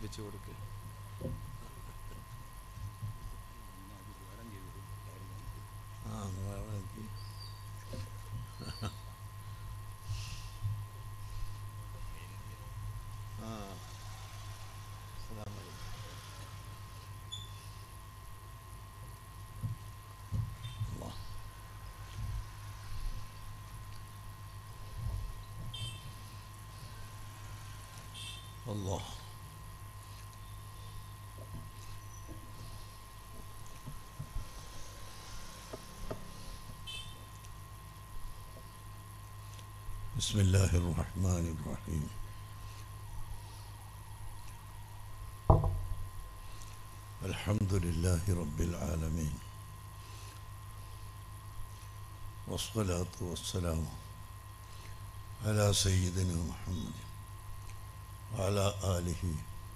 പഠിപ്പിച്ചു കൊടുക്കുക ആ വേണമെങ്കിൽ ആ അസ്സലാമു അലൈക്കും. അല്ലാ. الله بسم الله الرحمن الرحيم الحمد لله رب العالمين والصلاة والسلام على سيدنا محمد وعلى آله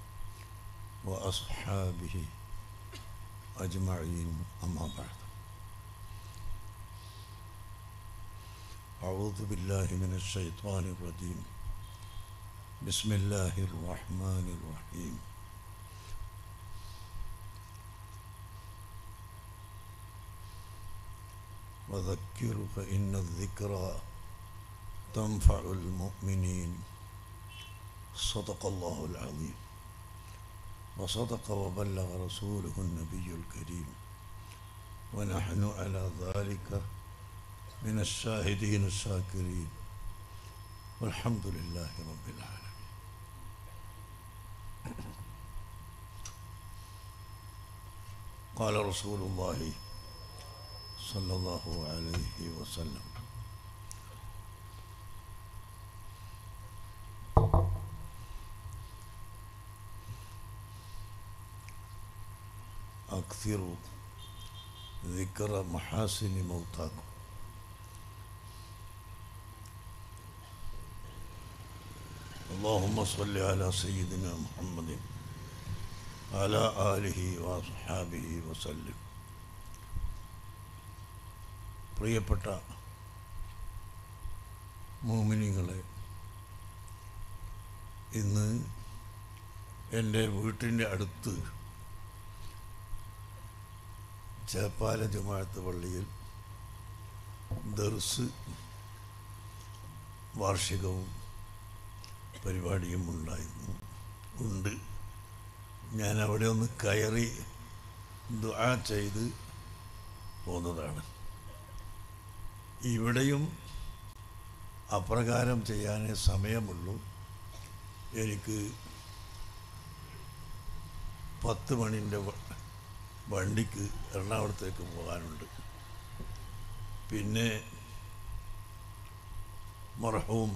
وأصحابه أجمعين أما بعد أعوذ بالله من الشيطان الرجيم بسم الله الرحمن الرحيم وذكر فإن الذكرى تنفع المؤمنين صدق الله العظيم وصدق وبلغ رسوله النبي الكريم ونحن على ذلك من الشاهدين الشاكرين والحمد لله رب العالمين قال رسول الله صلى الله عليه وسلم أكثروا ذكر محاسن موتاكم اللهم صل على سيدنا محمد وعلى آله وأصحابه وسلم പ്രിയപ്പെട്ട മോമിനിങ്ങളെ ഇന്ന് എൻ്റെ വീട്ടിൻ്റെ അടുത്ത് ചേപ്പാല ജുമാഴത്ത് പള്ളിയിൽ ദർസ് വാർഷികവും പരിപാടിയും ഉണ്ടായിരുന്നു ഉണ്ട് ഞാൻ അവിടെ ഒന്ന് കയറി ദുആ ചെയ്ത് പോന്നതാണ് ഇവിടെയും അപ്രകാരം ചെയ്യാനേ സമയമുള്ളൂ എനിക്ക് പത്ത് മണിൻ്റെ വണ്ടിക്ക് എറണാകുളത്തേക്ക് പോകാനുണ്ട് പിന്നെ മർഹവും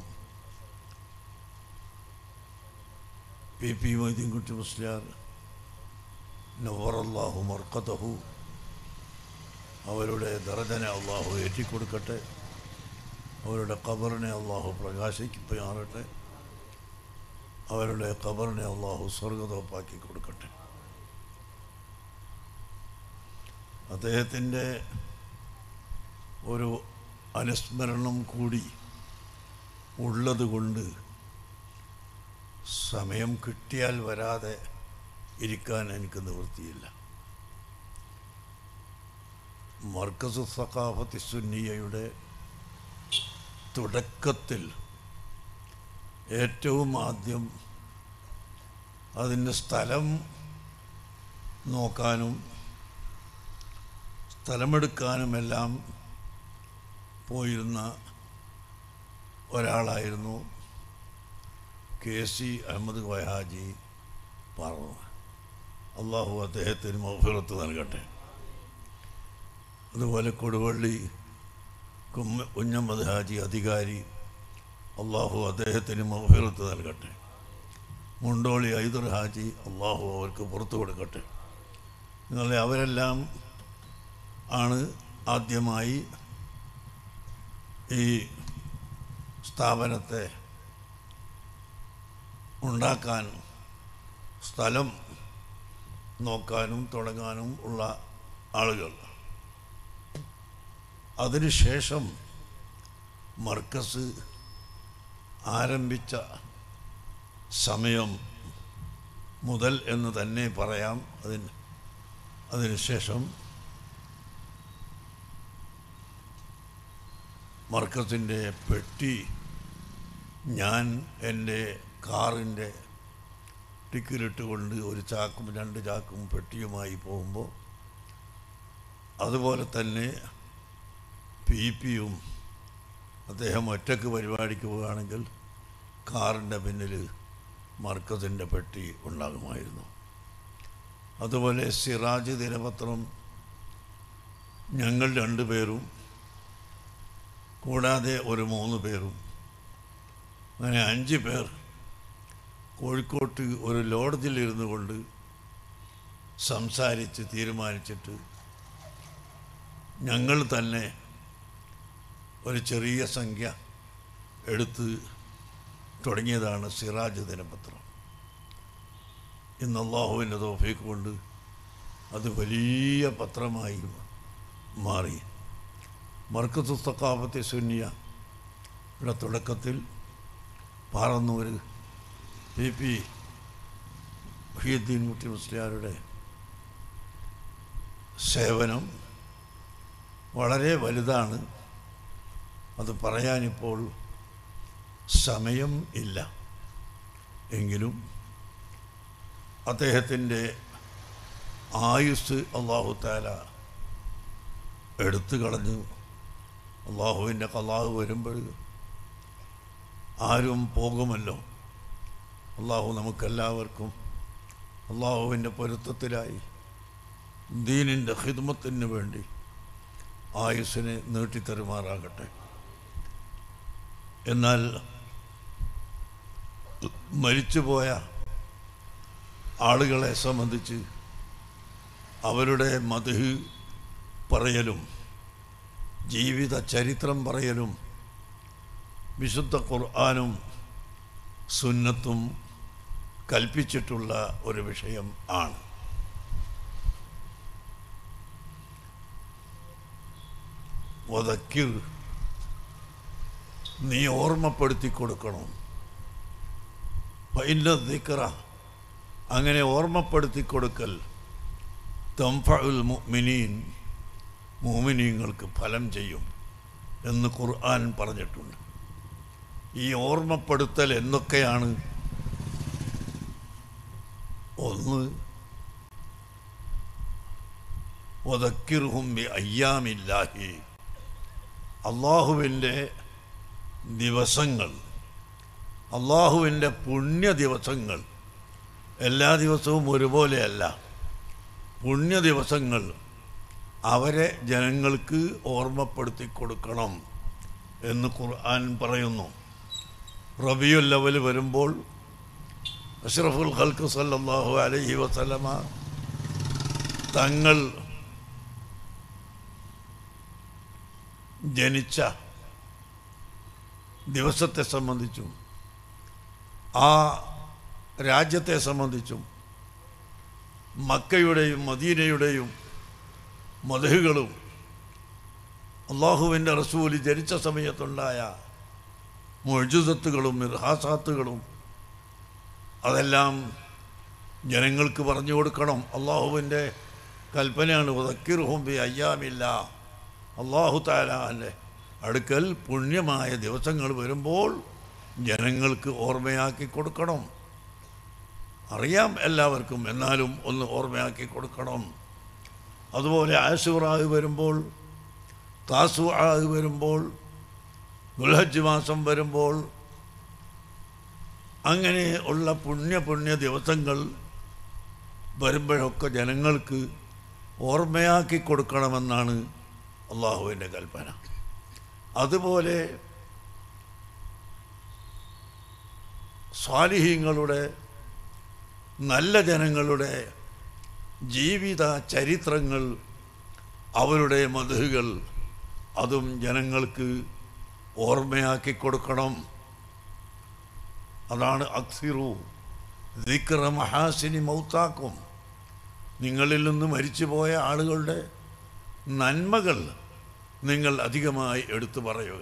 പി പി മൊയ്തീൻകുട്ടി മുസ്ലിയാർ നവറല്ലാഹു മർക്കത്തഹു അവരുടെ ദറജനെ അള്ളാഹു ഏറ്റിക്കൊടുക്കട്ടെ അവരുടെ ഖബറിനെ അള്ളാഹു പ്രകാശിപ്പിക്കാറട്ടെ അവരുടെ ഖബറിനെ അള്ളാഹു സ്വർഗതോപ്പാക്കി കൊടുക്കട്ടെ അദ്ദേഹത്തിൻ്റെ ഒരു അനുസ്മരണം കൂടി ഉള്ളതുകൊണ്ട് സമയം കിട്ടിയാൽ വരാതെ ഇരിക്കാൻ എനിക്ക് നിവൃത്തിയില്ല മർക്കസ് സഖാഫത്തി സുന്നിയയുടെ തുടക്കത്തിൽ ഏറ്റവും ആദ്യം അതിൻ്റെ സ്ഥലം നോക്കാനും സ്ഥലമെടുക്കാനുമെല്ലാം പോയിരുന്ന ഒരാളായിരുന്നു കെ സി അഹമ്മദ് വഹാജി പറഞ്ഞു അള്ളാഹു അദ്ദേഹത്തിന് മൗഫിറത്ത് നൽകട്ടെ അതുപോലെ കൊടുവള്ളി കുമ്മ കുഞ്ഞമ്മദ് ഹാജി അധികാരി അള്ളാഹു അദ്ദേഹത്തിന് മൗഫിറത്ത് നൽകട്ടെ മുണ്ടോളി ഐദുർ ഹാജി അള്ളാഹു അവർക്ക് പുറത്തു കൊടുക്കട്ടെ നിങ്ങളെ അവരെല്ലാം ആണ് ആദ്യമായി ഈ സ്ഥാപനത്തെ ഉണ്ടാക്കാൻ സ്ഥലം നോക്കാനും തുടങ്ങാനും ഉള്ള ആളുകൾ അതിനുശേഷം മർക്കസ് ആരംഭിച്ച സമയം മുതൽ എന്ന് തന്നെ പറയാം അതിന് അതിനുശേഷം മർക്കത്തിൻ്റെ പെട്ടി ഞാൻ എൻ്റെ കാറിൻ്റെ ടിക്കിലിട്ടുകൊണ്ട് ഒരു ചാക്കും രണ്ട് ചാക്കും പെട്ടിയുമായി പോകുമ്പോൾ അതുപോലെ തന്നെ പി പിയും അദ്ദേഹം ഒറ്റക്ക് പരിപാടിക്ക് പോവുകയാണെങ്കിൽ കാറിൻ്റെ പിന്നിൽ മർക്കത്തിൻ്റെ പെട്ടി ഉണ്ടാകുമായിരുന്നു അതുപോലെ സിറാജ് ദിനപത്രം ഞങ്ങൾ രണ്ടുപേരും കൂടാതെ ഒരു മൂന്ന് പേരും അങ്ങനെ അഞ്ച് പേർ കോഴിക്കോട്ട് ഒരു ലോഡ്ജിൽ ഇരുന്നു കൊണ്ട് സംസാരിച്ച് തീരുമാനിച്ചിട്ട് ഞങ്ങൾ തന്നെ ഒരു ചെറിയ സംഖ്യ എടുത്ത് തുടങ്ങിയതാണ് സിറാജ് ദിനപത്രം ഇന്ന് അള്ളാഹുവിൻ്റെ തോഫീക്ക് കൊണ്ട് അത് വലിയ പത്രമായി മാറി മർക്കത്തു തക്കാപത്തെ സുന്നിയ ഇവിടെ തുടക്കത്തിൽ പാറന്നൂർ പി പി മുഹിയുദ്ദീൻ കുട്ടി മുസ്ലിയാരുടെ സേവനം വളരെ വലുതാണ് അത് പറയാനിപ്പോൾ സമയം ഇല്ല എങ്കിലും അദ്ദേഹത്തിൻ്റെ ആയുസ് അള്ളാഹു താല എടുത്തു കളഞ്ഞു അള്ളാഹുവിൻ്റെ കലാഹ് വരുമ്പോൾ ആരും പോകുമല്ലോ അള്ളാഹു നമുക്കെല്ലാവർക്കും അള്ളാഹുവിൻ്റെ പൊരുത്തത്തിലായി ദീനിൻ്റെ ഹിദ്മത്തിന് വേണ്ടി ആയുസ്സിനെ നീട്ടിത്തരുമാറാകട്ടെ എന്നാൽ മരിച്ചുപോയ ആളുകളെ സംബന്ധിച്ച് അവരുടെ മധു പറയലും ജീവിത ചരിത്രം പറയലും വിശുദ്ധ ഖുർആാനും സുന്നത്തും കൽപ്പിച്ചിട്ടുള്ള ഒരു വിഷയം ആണ് വതക്കിർ നീ ഓർമ്മപ്പെടുത്തി കൊടുക്കണം പൈന ദിക്റ അങ്ങനെ ഓർമ്മപ്പെടുത്തി കൊടുക്കൽ തംഫുൽ മുഅ്മിനീൻ മോമിനീങ്ങൾക്ക് ഫലം ചെയ്യും എന്ന് ഖുർആൻ പറഞ്ഞിട്ടുണ്ട് ഈ ഓർമ്മപ്പെടുത്തൽ എന്തൊക്കെയാണ് ഒന്ന് ഒതക്കിർഹും അയ്യാമില്ലാഹി അള്ളാഹുവിൻ്റെ ദിവസങ്ങൾ അള്ളാഹുവിൻ്റെ പുണ്യ ദിവസങ്ങൾ എല്ലാ ദിവസവും ഒരുപോലെയല്ല പുണ്യ ദിവസങ്ങൾ അവരെ ജനങ്ങൾക്ക് ഓർമ്മപ്പെടുത്തി കൊടുക്കണം എന്ന് ഖുർആൻ പറയുന്നു റബിയുൽ അവൽ വരുമ്പോൾ അഷ്റഫുൽ ഖൽക്ക് സല്ലല്ലാഹു അലൈഹി വസല്ലമ തങ്ങൾ ജനിച്ച ദിവസത്തെ സംബന്ധിച്ചും ആ രാജ്യത്തെ സംബന്ധിച്ചും മക്കയുടെയും മദീനയുടെയും മതഹുകളും അള്ളാഹുവിൻ്റെ റസൂല് ജനിച്ച സമയത്തുണ്ടായ മൊഴുതത്തുകളും ഇർഹാസാത്തുകളും അതെല്ലാം ജനങ്ങൾക്ക് പറഞ്ഞു കൊടുക്കണം അള്ളാഹുവിൻ്റെ കൽപ്പനയാണ് ഉദക്കിർഹുംബി അയ്യാമില്ല അള്ളാഹു താലാൻ്റെ അടുക്കൽ പുണ്യമായ ദിവസങ്ങൾ വരുമ്പോൾ ജനങ്ങൾക്ക് ഓർമ്മയാക്കി കൊടുക്കണം അറിയാം എല്ലാവർക്കും എന്നാലും ഒന്ന് ഓർമ്മയാക്കി കൊടുക്കണം അതുപോലെ ആശുറാഹ് വരുമ്പോൾ താസു ആഹ് വരുമ്പോൾ ദുൽഹജ് മാസം വരുമ്പോൾ അങ്ങനെ ഉള്ള പുണ്യ പുണ്യ ദിവസങ്ങൾ വരുമ്പോഴൊക്കെ ജനങ്ങൾക്ക് ഓർമ്മയാക്കി കൊടുക്കണമെന്നാണ് അള്ളാഹുവിൻ്റെ കൽപ്പന അതുപോലെ സ്വാലിഹീങ്ങളുടെ നല്ല ജനങ്ങളുടെ ജീവിത ചരിത്രങ്ങൾ അവരുടെ മധുകൾ അതും ജനങ്ങൾക്ക് ഓർമ്മയാക്കി കൊടുക്കണം അതാണ് അക്സിറു ദിക്റ മഹാസിനി മൗത്താക്കും നിങ്ങളിൽ നിന്ന് മരിച്ചുപോയ ആളുകളുടെ നന്മകൾ നിങ്ങൾ അധികമായി എടുത്തു പറയുക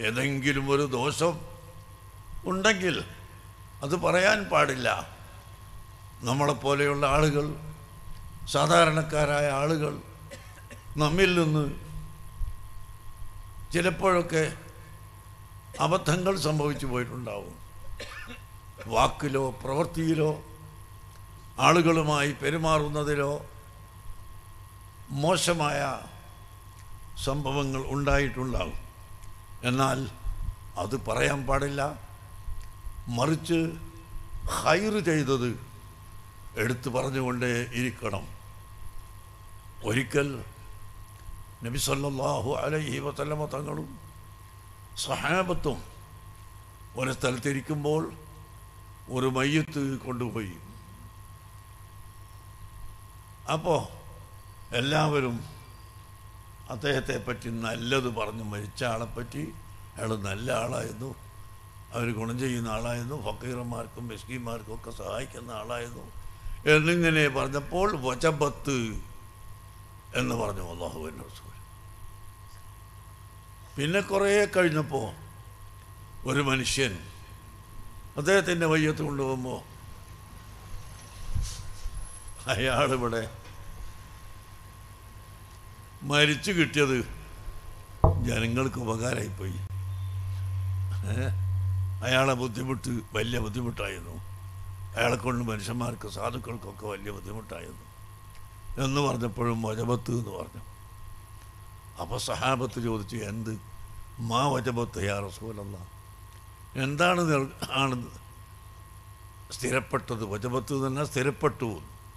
ഏതെങ്കിലും ഒരു ദോഷം ഉണ്ടെങ്കിൽ അത് പറയാൻ പാടില്ല നമ്മളെപ്പോലെയുള്ള ആളുകൾ സാധാരണക്കാരായ ആളുകൾ നമ്മിൽ നിന്ന് ചിലപ്പോഴൊക്കെ അബദ്ധങ്ങൾ സംഭവിച്ചു പോയിട്ടുണ്ടാവും വാക്കിലോ പ്രവൃത്തിയിലോ ആളുകളുമായി പെരുമാറുന്നതിലോ മോശമായ സംഭവങ്ങൾ ഉണ്ടായിട്ടുണ്ടാകും എന്നാൽ അത് പറയാൻ പാടില്ല മറിച്ച് ഹൈറ് ചെയ്തത് എടുത്തു പറഞ്ഞുകൊണ്ടേ ഇരിക്കണം ഒരിക്കൽ നബി സല്ലല്ലാഹു അലൈഹി വസല്ലമ തങ്ങളും സഹാബത്തും ഒരു സ്ഥലത്തിരിക്കുമ്പോൾ ഒരു മയ്യത്ത് കൊണ്ടുപോയി അപ്പോൾ എല്ലാവരും അദ്ദേഹത്തെ പറ്റി നല്ലത് പറഞ്ഞു മരിച്ച ആളെപ്പറ്റി അയാൾ നല്ല ആളായിരുന്നു അവർ ഗുണം ചെയ്യുന്ന ആളായിരുന്നു ഫക്കീറന്മാർക്കും മിസ്കിന്മാർക്കും ഒക്കെ സഹായിക്കുന്ന ആളായിരുന്നു എന്നിങ്ങനെ പറഞ്ഞപ്പോൾ വചബത്ത് എന്ന് പറഞ്ഞു അള്ളാഹുവിൻ റസൂൽ പിന്നെ കുറേ കഴിഞ്ഞപ്പോൾ ഒരു മനുഷ്യൻ അദ്ദേഹത്തിൻ്റെ വയ്യത്ത് കൊണ്ടുപോകുമ്പോൾ അയാളിവിടെ മരിച്ചു കിട്ടിയത് ജനങ്ങൾക്ക് ഉപകാരമായിപ്പോയി ഏ? അയാളെ ബുദ്ധിമുട്ട് വലിയ ബുദ്ധിമുട്ടായിരുന്നു അയാളെ കൊണ്ട് മനുഷ്യന്മാർക്ക് സാധുക്കൾക്കൊക്കെ വലിയ ബുദ്ധിമുട്ടായിരുന്നു എന്ന് പറഞ്ഞപ്പോഴും വജബത്ത് എന്ന് പറഞ്ഞു അപ്പോൾ സഹാബത്ത് ചോദിച്ചു എന്ത് മാ വജബത്ത് യാ റസൂലല്ല എന്താണ് നിർ- ആണ് സ്ഥിരപ്പെട്ടത് വജബത്ത് തന്നെ സ്ഥിരപ്പെട്ടു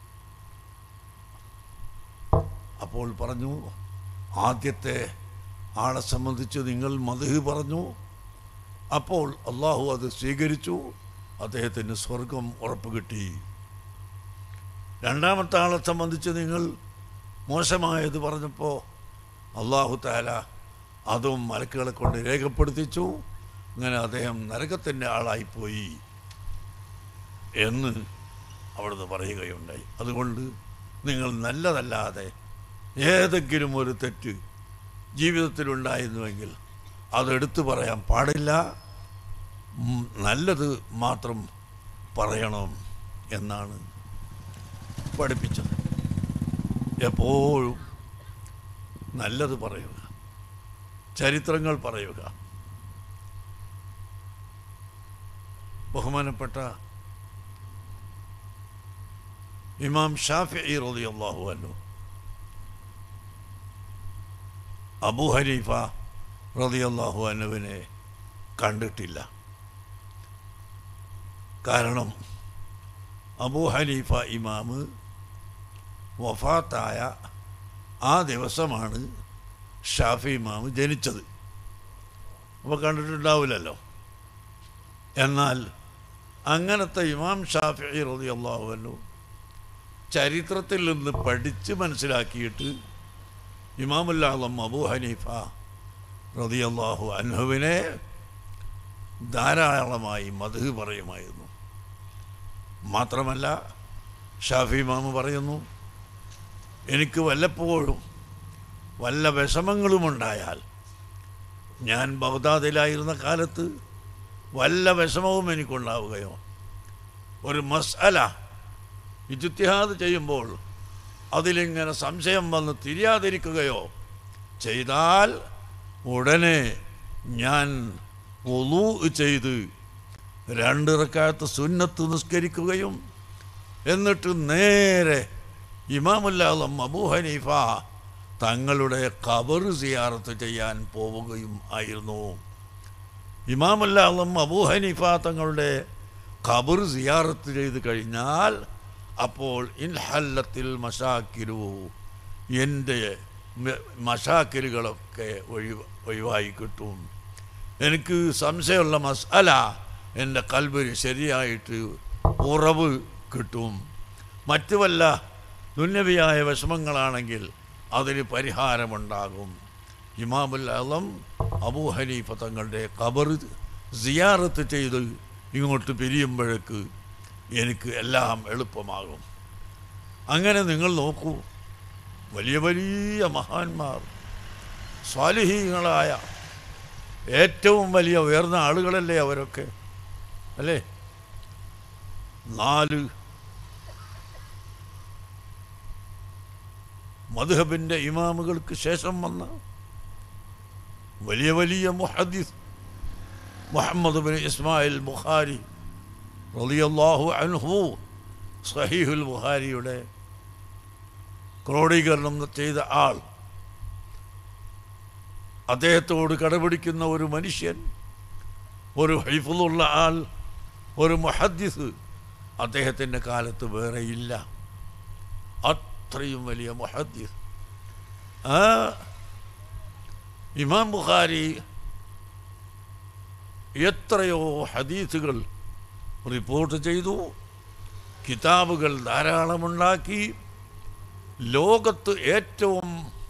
അപ്പോൾ പറഞ്ഞു ആദ്യത്തെ ആളെ സംബന്ധിച്ച് നിങ്ങൾ മധു പറഞ്ഞു അപ്പോൾ അള്ളാഹു അത് സ്വീകരിച്ചു അദ്ദേഹത്തിന് സ്വർഗം ഉറപ്പ് കിട്ടി രണ്ടാമത്തെ ആളെ സംബന്ധിച്ച് നിങ്ങൾ മോശമായത് പറഞ്ഞപ്പോൾ അള്ളാഹു താല അതും മലക്കുകളെ കൊണ്ട് രേഖപ്പെടുത്തിച്ചു അങ്ങനെ അദ്ദേഹം നരകത്തിൻ്റെ ആളായിപ്പോയി എന്ന് അവിടുന്ന് പറയുകയുണ്ടായി അതുകൊണ്ട് നിങ്ങൾ നല്ലതല്ലാതെ ഏതെങ്കിലും ഒരു തെറ്റ് ജീവിതത്തിലുണ്ടായിരുന്നുവെങ്കിൽ അതെടുത്തു പറയാൻ പാടില്ല ഉം, നല്ലത് മാത്രം പറയണം എന്നാണ് പഠിപ്പിച്ചത് എപ്പോഴും നല്ലത് പറയുക ചരിത്രങ്ങൾ പറയുക ബഹുമാനപ്പെട്ട ഇമാം ഷാഫി റളിയല്ലാഹു അൻഹു അബു ഹനീഫ റളിയല്ലാഹു അൻഹുവിനെ കണ്ടിട്ടില്ല കാരണം അബു ഹനീഫ ഇമാമ് വഫാത്തായ ആ ദിവസമാണ് ഷാഫി ഇമാമ് ജനിച്ചത് അപ്പോൾ കണ്ടിട്ടുണ്ടാവില്ലല്ലോ എന്നാൽ അങ്ങനത്തെ ഇമാം ഷാഫി റളിയല്ലാഹു അൻഹു ചരിത്രത്തിൽ നിന്ന് പഠിച്ച് മനസ്സിലാക്കിയിട്ട് ഇമാമുല്ലാളം അബൂ ഹനീഫ റളിയല്ലാഹു അൻഹുവിനെ ധാരാളമായി മധു പറയുമായിരുന്നു മാത്രമല്ല ഷാഫി ഇമാമ് പറയുന്നു എനിക്ക് വല്ലപ്പോഴും വല്ല വിഷമങ്ങളുമുണ്ടായാൽ ഞാൻ ബഗ്ദാദിലായിരുന്ന കാലത്ത് വല്ല വിഷമവും എനിക്കുണ്ടാവുകയോ ഒരു മസ്അല ഇജുത്തിഹാദ് ചെയ്യുമ്പോൾ അതിലിങ്ങനെ സംശയം വന്ന് തിരിയാതിരിക്കുകയോ ചെയ്താൽ ഉടനെ ഞാൻ ഒലു ചെയ്ത് രണ്ടിറക്കാത്ത സുന്നത്ത് നിസ്കരിക്കുകയും എന്നിട്ട് നേരെ ഇമാമുല്ലാളം അബൂ ഹനീഫ തങ്ങളുടെ ഖബർ സിയാറത്ത് ചെയ്യാൻ പോവുകയും ആയിരുന്നു ഇമാമുല്ലാളം അബൂ ഹനീഫ തങ്ങളുടെ ഖബർ സിയാറത്ത് ചെയ്ത് കഴിഞ്ഞാൽ അപ്പോൾ ഇൻഹല്ലത്തിൽ മഷാക്കിലു എൻ്റെ മ- മഷാക്കിലുകളൊക്കെ ഒഴിവ് ഒഴിവായി കിട്ടും എനിക്ക് സംശയമുള്ള മസാല എൻ്റെ കൽബിന് ശരിയായിട്ട് ഉറവ് കിട്ടും മറ്റു വല്ല ദുന്യവിയായ വിഷമങ്ങളാണെങ്കിൽ അതിന് പരിഹാരമുണ്ടാകും ഇമാമുൽ അലം അബൂ ഹനീഫ തങ്ങളുടെ ഖബർ സിയാറത്ത് ചെയ്ത് ഇങ്ങോട്ട് പിരിയുമ്പോഴേക്ക് എനിക്ക് എല്ലാം എളുപ്പമാകും അങ്ങനെ നിങ്ങൾ നോക്കൂ വലിയ വലിയ മഹാന്മാർ സ്വാലിഹീങ്ങളായ ഏറ്റവും വലിയ ഉയർന്ന ആളുകളല്ലേ അവരൊക്കെ അല്ലേ നാല് മധുഹബിൻ്റെ ഇമാമുകൾക്ക് ശേഷം വന്ന വലിയ വലിയ മുഹദ്ദിസ് മുഹമ്മദ് ബിൻ ഇസ്മായിൽ ബുഖാരി റളിയല്ലാഹു അൻഹു സഹീഹുൽ ബുഖാരിയുടെ ക്രോഡീകരണം ചെയ്ത ആൾ അദ്ദേഹത്തോട് കടപിടിക്കുന്ന ഒരു മനുഷ്യൻ ഒരു ഹൈഫുള്ള ആൾ ഒരു മുഹദ്ദിസ് അദ്ദേഹത്തിൻ്റെ കാലത്ത് വേറെ ഇല്ല അത്രയും വലിയ മുഹദ്ദിസ് ആ ഇമാം ബുഖാരി എത്രയോ ഹദീസുകൾ റിപ്പോർട്ട് ചെയ്തു കിതാബുകൾ ധാരാളമുണ്ടാക്കി ലോകത്ത് ഏറ്റവും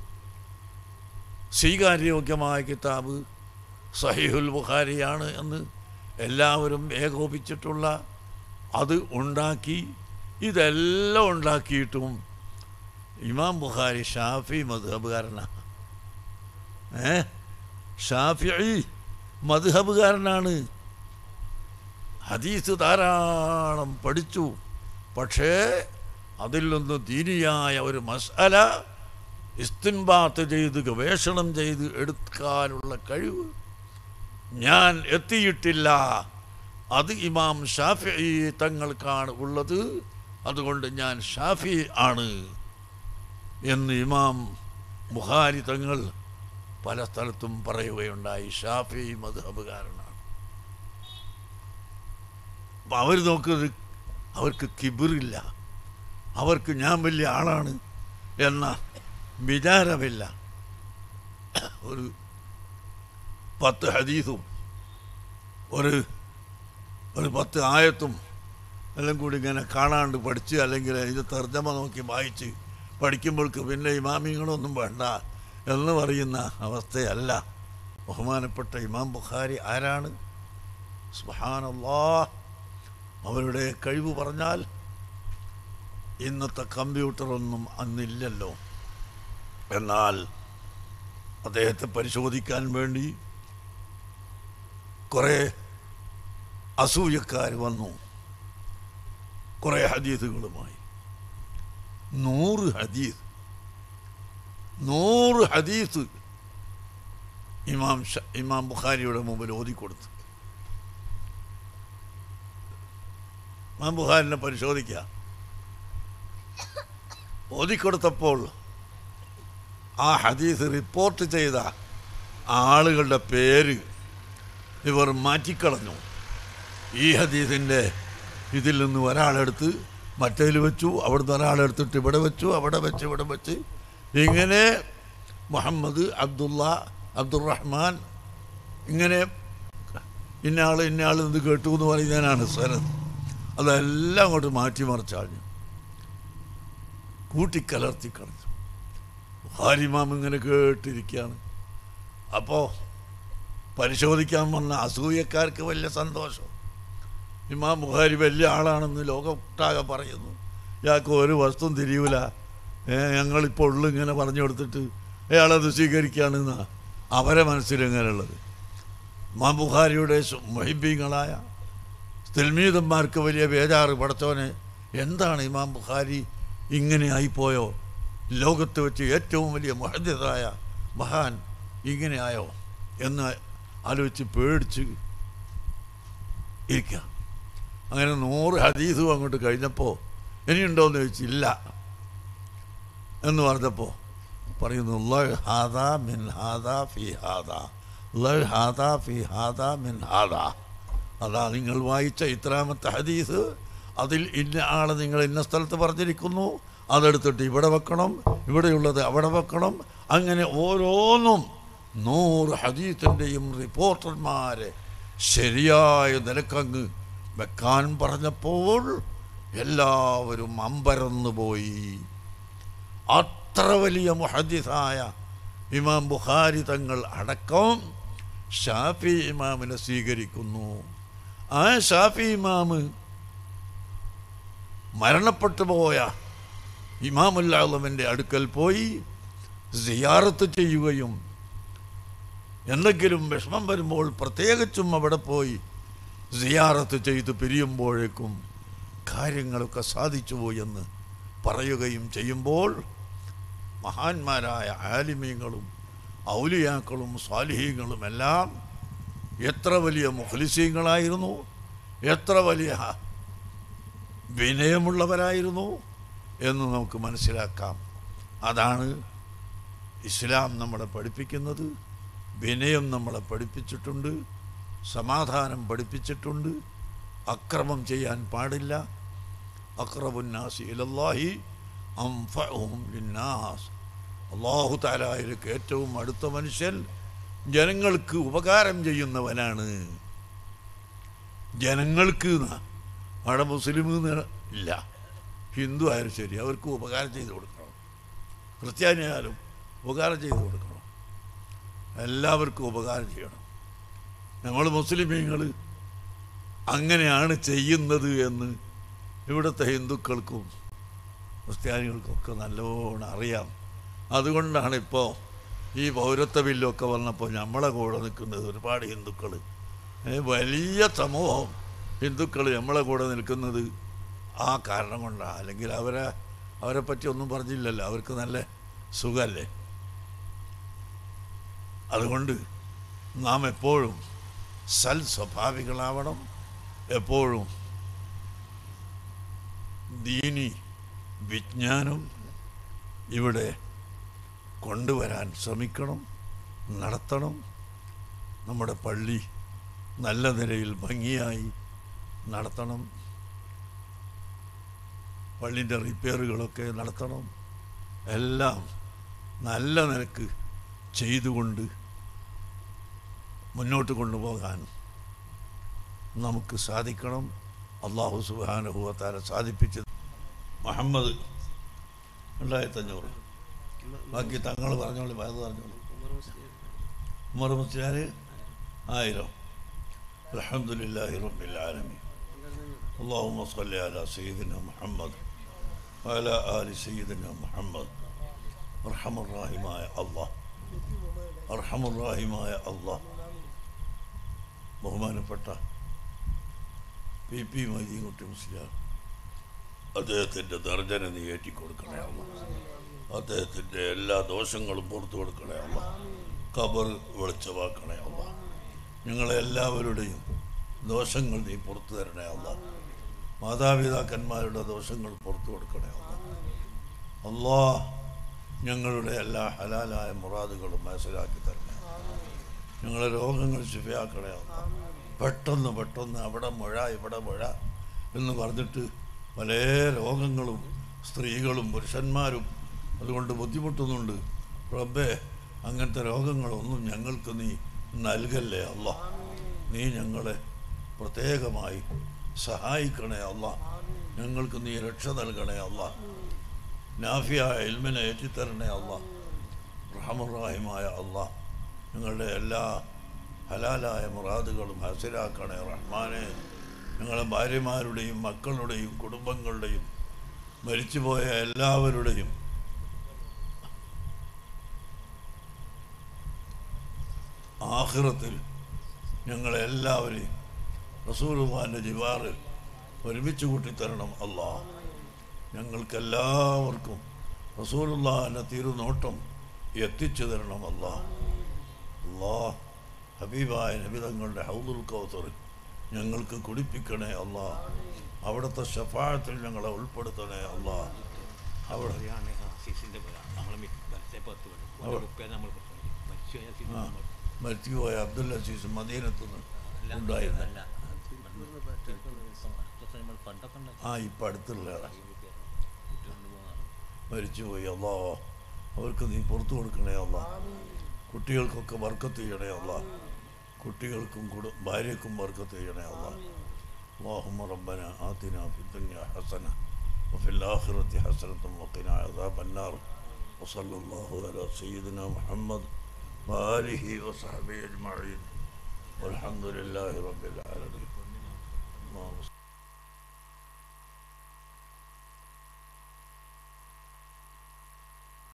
സ്വീകാര്യോഗ്യമായ കിതാബ് സഹീഹുൽ ബുഖാരിയാണ് എന്ന് എല്ലാവരും ഏകോപിച്ചിട്ടുള്ള അത് ഉണ്ടാക്കി ഇതെല്ലാം ഉണ്ടാക്കിയിട്ടും ഇമാം ബുഖാരി ഷാഫി മധുഹബുകാരനാണ് ഏ ഷാഫി മധുഹബുകാരനാണ് ഹദീസ് ധാരാളം പഠിച്ചു പക്ഷേ അതിൽ നിന്ന് ദീനിയായ ഒരു മസാല ഇസ്തിൻബാത്ത് ചെയ്ത് ഗവേഷണം ചെയ്ത് എടുക്കാനുള്ള കഴിവ് ഞാൻ എത്തിയിട്ടില്ല അത് ഇമാം ഷാഫി തങ്ങൾക്കാണ് ഉള്ളത് അതുകൊണ്ട് ഞാൻ ഷാഫി ആണ് എന്ന് ഇമാം ബുഹാരി തങ്ങൾ പല സ്ഥലത്തും പറയുകയുണ്ടായി ഷാഫി മധുഹബുകാരനാണ് അപ്പം അവർ നോക്കുന്നത് അവർക്ക് കിബിറില്ല അവർക്ക് ഞാൻ വലിയ ആളാണ് എന്ന വിചാരമില്ല ഒരു പത്ത് ഹദീസും ഒരു ഒരു പത്ത് ആയത്തും എല്ലാം കൂടി ഇങ്ങനെ കാണാണ്ട് പഠിച്ച് അല്ലെങ്കിൽ ഇത് തർജ്ജമ നോക്കി വായിച്ച് പഠിക്കുമ്പോൾക്ക് പിന്നെ ഇമാമിങ്ങളൊന്നും വേണ്ട എന്ന് പറയുന്ന അവസ്ഥയല്ല ബഹുമാനപ്പെട്ട ഇമാം ബുഖാരി ആരാണ് സുഹാനല്ലാ അവരുടെ കഴിവ് പറഞ്ഞാൽ ഇന്നത്തെ കമ്പ്യൂട്ടറൊന്നും അന്നില്ലല്ലോ എന്നാൽ അദ്ദേഹത്തെ പരിശോധിക്കാൻ വേണ്ടി കുറേ അസൂയക്കാർ വന്നു കുറേ ഹദീസുകളുമായി നൂറ് ഹദീസ് നൂറ് ഹദീസ് ഇമാം ഷ ഇമാം ബുഖാരിയുടെ മുമ്പിൽ ഓതിക്കൊടുത്തു ഇമാം ബുഖാരിനെ പരിശോധിക്കുക ഓതിക്കൊടുത്തപ്പോൾ ആ ഹദീസ് റിപ്പോർട്ട് ചെയ്ത ആളുകളുടെ പേര് ഇവർ മാറ്റിക്കളഞ്ഞു ഈ ഹദീസിൻ്റെ ഇതിൽ നിന്ന് ഒരാളെടുത്ത് മറ്റേതിൽ വെച്ചു അവിടുന്ന് ഒരാളെടുത്തിട്ട് ഇവിടെ വെച്ചു അവിടെ വെച്ച് ഇവിടെ വെച്ച് ഇങ്ങനെ മുഹമ്മദ് അബ്ദുള്ള അബ്ദുറഹ്മാൻ ഇങ്ങനെ ഇന്നയാൾ ഇന്നയാൾ ഇത് കേട്ടു എന്ന് പറയുന്നതിനാണ് സനത് അതെല്ലാം അങ്ങോട്ട് മാറ്റിമറിച്ചാഞ്ഞു കൂട്ടിക്കലർത്തി കളഞ്ഞു ഹാരിമാം ഇങ്ങനെ കേട്ടിരിക്കുകയാണ് അപ്പോൾ പരിശോധിക്കാൻ വന്ന അസൂയക്കാർക്ക് വലിയ സന്തോഷം ഇമാം ബുഹാരി വലിയ ആളാണെന്ന് ലോകമൊട്ടാകെ പറയുന്നു ഇയാൾക്ക് ഒരു വസ്തുവും തിരിയൂല ഏ, ഞങ്ങളിപ്പോൾ ഉള്ളു ഇങ്ങനെ പറഞ്ഞു കൊടുത്തിട്ട് അയാളത് സ്വീകരിക്കുകയാണെന്ന അവരെ മനസ്സിലിങ്ങനെയുള്ളത് ഇമാം ബുഹാരിയുടെ മഹിബീങ്ങളായ തിൽമീതന്മാർക്ക് വലിയ ബേജാറ് പടച്ചോനെ എന്താണ് ഇമാം ബുഖാരി ഇങ്ങനെ ആയിപ്പോയോ ലോകത്ത് വെച്ച് ഏറ്റവും വലിയ മഹദ്യതായ മഹാൻ ഇങ്ങനെ ആയോ എന്ന് ആലോചിച്ച് പേടിച്ച് ഇരിക്കുക അങ്ങനെ നൂറ് ഹദീസും അങ്ങോട്ട് കഴിഞ്ഞപ്പോൾ ഇനിയുണ്ടോയെന്ന് ചോദിച്ചില്ല എന്ന് പറഞ്ഞപ്പോൾ പറയുന്നു ലൾ ഹാദ മിൻ ഹാദ ഫി ഹാദ ലൾ ഹാദ ഫി ഹാദ മിൻ ഹാദ അതാ നിങ്ങൾ വായിച്ച ഇത്രാമത്തെ ഹദീസ് അതിൽ ഇന്ന ആളെ നിങ്ങൾ ഇന്ന സ്ഥലത്ത് പറഞ്ഞിരിക്കുന്നു അതെടുത്തിട്ട് ഇവിടെ വെക്കണം ഇവിടെയുള്ളത് അവിടെ വെക്കണം അങ്ങനെ ഓരോന്നും നൂറ് ഹദീസിൻ്റെയും റിപ്പോർട്ടർമാരെ ശരിയായ നിലക്കങ്ങ് വെക്കാൻ പറഞ്ഞപ്പോൾ എല്ലാവരും അമ്പരന്നു പോയി അത്ര വലിയ മുഹദ്ദിസായ ഇമാം ബുഖാരി തങ്ങൾ അടക്കം ഷാഫി ഇമാമിനെ സ്വീകരിക്കുന്നു ആ ഷാഫി ഇമാമ് മരണപ്പെട്ടു പോയ ഇമാമുല്ലാളമിൻ്റെ അടുക്കൽ പോയി സിയാറത്ത് ചെയ്യുകയും എന്തെങ്കിലും വിഷമം വരുമ്പോൾ പ്രത്യേകിച്ചും അവിടെ പോയി സിയാറത്ത് ചെയ്ത് പിരിയുമ്പോഴേക്കും കാര്യങ്ങളൊക്കെ സാധിച്ചു പോയെന്ന് പറയുകയും ചെയ്യുമ്പോൾ മഹാന്മാരായ ആലിമീങ്ങളും ഔലിയാക്കളും സ്വാലിഹീങ്ങളും എല്ലാം എത്ര വലിയ മുഖലിസീങ്ങളായിരുന്നു എത്ര വലിയ വിനയമുള്ളവരായിരുന്നു എന്ന് നമുക്ക് മനസ്സിലാക്കാം അതാണ് ഇസ്ലാം നമ്മളെ പഠിപ്പിക്കുന്നത് വിനയം നമ്മളെ പഠിപ്പിച്ചിട്ടുണ്ട് സമാധാനം പഠിപ്പിച്ചിട്ടുണ്ട് അക്രമം ചെയ്യാൻ പാടില്ല അക്രബുന്നാസി ഇലല്ലാഹി അംഫഉഹും ലിന്നാസ് അള്ളാഹു താലായിലേക്ക് ഏറ്റവും അടുത്ത മനുഷ്യൻ ജനങ്ങൾക്ക് ഉപകാരം ചെയ്യുന്നവനാണ് ജനങ്ങൾക്ക് ന്നാ. അവിടെ മുസ്ലിം എന്ന് ഇല്ല ഹിന്ദു ആയാലും ശരി അവർക്ക് ഉപകാരം ചെയ്തു കൊടുക്കണം ക്രിസ്ത്യാനിയായാലും ഉപകാരം ചെയ്തു കൊടുക്കണം എല്ലാവർക്കും ഉപകാരം ചെയ്യണം നമ്മൾ മുസ്ലിമീങ്ങൾ അങ്ങനെയാണ് ചെയ്യുന്നത് എന്ന് ഇവിടുത്തെ ഹിന്ദുക്കൾക്കും ക്രിസ്ത്യാനികൾക്കൊക്കെ നല്ലോണം അറിയാം അതുകൊണ്ടാണ് ഇപ്പോൾ ഈ പൗരത്വ ബില്ലൊക്കെ വന്നപ്പോൾ നമ്മളെ കൂടെ നിൽക്കുന്നത് ഒരുപാട് ഹിന്ദുക്കൾ വലിയ സമൂഹം ഹിന്ദുക്കൾ നമ്മളെ കൂടെ നിൽക്കുന്നത് ആ കാരണം കൊണ്ടാണ് അല്ലെങ്കിൽ അവരെ അവരെ പറ്റി ഒന്നും പറഞ്ഞില്ലല്ലോ അവർക്ക് നല്ല സുഖമല്ലേ അതുകൊണ്ട് നാം എപ്പോഴും സൽ സ്വഭാവികളാവണം എപ്പോഴും ദീനി വിജ്ഞാനം ഇവിടെ കൊണ്ടുവരാൻ ശ്രമിക്കണം നടത്തണം നമ്മുടെ പള്ളി നല്ല നിലയിൽ ഭംഗിയായി നടത്തണം പള്ളിൻ്റെ റിപ്പയറുകളൊക്കെ നടത്തണം എല്ലാം നല്ല നിലക്ക് ചെയ്തുകൊണ്ട് മുന്നോട്ട് കൊണ്ടുപോകാൻ നമുക്ക് സാധിക്കണം അള്ളാഹു സുബാനുഭവത്താല സാധിപ്പിച്ചത് മുഹമ്മദ് രണ്ടായിരത്തഞ്ഞൂറ് ബാക്കി തങ്ങൾ പറഞ്ഞോളി വയത് പറഞ്ഞോളൂ ഉമർ മുസ്ലിയാർ ആയിരം അലഹമുല്ലാഹി റബ്ബിൽ ആലമീൻ اللهم صل على سيدنا محمد وعلى آل سيدنا محمد أرحم الراحماയ അള്ളാഹ് അർഹം الراحمായ അള്ളാഹ് ബഹുമാനപ്പെട്ട പി പി മൈദീൻകുട്ടി മുസ്ലിയാർ അദ്ദേഹത്തിൻ്റെ ദർജന നീ ഏറ്റിക്കൊടുക്കണേ അമ്മ അദ്ദേഹത്തിൻ്റെ എല്ലാ ദോഷങ്ങളും പുറത്തു കൊടുക്കണേ അമ്മ കബർ വെളിച്ചമാക്കണേ അമ്മ ഞങ്ങളെ എല്ലാവരുടെയും ദോഷങ്ങൾ നീ പുറത്തു തരണേ അമ്മ മാതാപിതാക്കന്മാരുടെ ദോഷങ്ങൾ പുറത്തു കൊടുക്കണേ അമ്മ അല്ലാ ഞങ്ങളുടെ എല്ലാ ഹലാലായ മുറാദുകളും മനസ്സിലാക്കി തരണേ ഞങ്ങളെ രോഗങ്ങൾ ശുഭയാക്കണേ അമ്മ പെട്ടെന്ന് പെട്ടെന്ന് അവിടെ മുഴ ഇവിടെ മുഴ എന്ന് പറഞ്ഞിട്ട് പല രോഗങ്ങളും സ്ത്രീകളും പുരുഷന്മാരും അതുകൊണ്ട് ബുദ്ധിമുട്ടുന്നുണ്ട് റബ്ബേ അങ്ങനത്തെ രോഗങ്ങളൊന്നും ഞങ്ങൾക്ക് നീ നൽകല്ലേ അല്ല നീ ഞങ്ങളെ പ്രത്യേകമായി സഹായിക്കണേ അല്ല ഞങ്ങൾക്ക് നീ രക്ഷ നൽകണേ അല്ല നാഫിയായ ഇൽമിനെ ഏറ്റിത്തരണേ അല്ല റഹമുറാഹിമായ അല്ല ഞങ്ങളുടെ എല്ലാ ഹലാലായ മുറാദുകളും ഹസിലാക്കണേ റഹ്മാനെ ഞങ്ങളെ ഭാര്യമാരുടെയും മക്കളുടെയും കുടുംബങ്ങളുടെയും മരിച്ചുപോയ എല്ലാവരുടെയും ആഹ്റത്തിൽ ഞങ്ങളെല്ലാവരെയും റസൂലുമാൻ്റെ ജിവാറിൽ ഒരുമിച്ച് കൂട്ടിത്തരണം അല്ലാ ഞങ്ങൾക്കെല്ലാവർക്കും റസൂലുള്ളാഹിൻ്റെ തിരുനോട്ടം എത്തിച്ചു തരണം അല്ലാ അല്ലാ ഹബീബായ നബിതങ്ങളുടെ ഹൗദുൽ കൗസർ ഞങ്ങൾക്ക് കുടിപ്പിക്കണേ അല്ലാ അവിടുത്തെ ഷഫാഴത്തിൽ ഞങ്ങളെ ഉൾപ്പെടുത്തണേ അല്ലാ അവിടെ പറയാണ് സീസിന്റെ പോലെ നമ്മളെ വലത്തെ പത്ത് വരും അവിടെ. ഉപ്പേ നമ്മൾ മരിച്ചു കഴിഞ്ഞാൽ സീസ് ആ നമ്മൾ മരിച്ചുപോയ അബ്ദുൽ അസീസ് മദീനത്ത് നിന്ന് ഉണ്ടായിരുന്നു അല്ല നമ്മൾ പണ്ടൊക്കെ ഉണ്ടാക്കി ആ ഇപ്പം അടുത്തുള്ള ഇട്ടുകൊണ്ട് പോകുന്നതാണ് മരിച്ചുപോയി അല്ലാ അവർക്ക് നീ പുറത്തു കൊടുക്കണേ അല്ല കുട്ടികൾക്കൊക്കെ വർക്കത്ത് ചെയ്യണേ അല്ല കുട്ടികൾക്കും കുടു ഭാര്യക്കും വർക്കത്ത് ചെയ്യണേ അല്ല اللهم ربنا آتنا في الدنيا حسنة وفي الآخرة حسنة وقنا عذاب النار وصلى الله على سيدنا محمد وآله وصحبه أجمعين والحمد لله رب العالمين اللهم